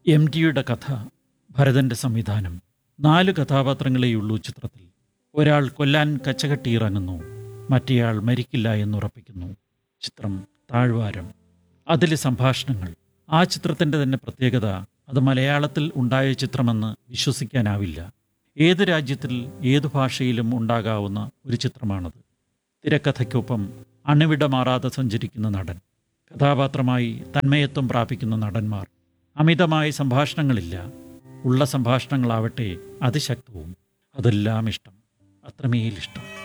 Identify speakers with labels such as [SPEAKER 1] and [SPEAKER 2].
[SPEAKER 1] M ടിയുടെ കഥ ഭരതന്റെ സംവിധാനം നാല് കഥാപാത്രങ്ങളെയുള്ളൂ ചിത്രത്തിൽ ഒരാൾ കൊല്ലാൻ കച്ചകെട്ടി ഇറങ്ങുന്നു മറ്റേയാൾ മരിക്കില്ല എന്നുറപ്പിക്കുന്നു ചിത്രം താഴ്വാരം അതിലെ സംഭാഷണങ്ങൾ ആ ചിത്രത്തിൻ്റെ തന്നെ പ്രത്യേകത അത് മലയാളത്തിൽ ഉണ്ടായ ചിത്രമെന്ന് വിശ്വസിക്കാനാവില്ല ഏത് രാജ്യത്തിൽ ഏതു ഭാഷയിലും ഉണ്ടാകാവുന്ന ഒരു ചിത്രമാണത് തിരക്കഥയ്ക്കൊപ്പം അണുവിട മാറാതെ സഞ്ചരിക്കുന്ന നടൻ കഥാപാത്രമായി തന്മയത്വം പ്രാപിക്കുന്ന നടന്മാർ അമിതമായ സംഭാഷണങ്ങളില്ല ഉള്ള സംഭാഷണങ്ങളാവട്ടെ അതിശക്തവും അതെല്ലാം ഇഷ്ടം അത്രമേൽ ഇഷ്ടം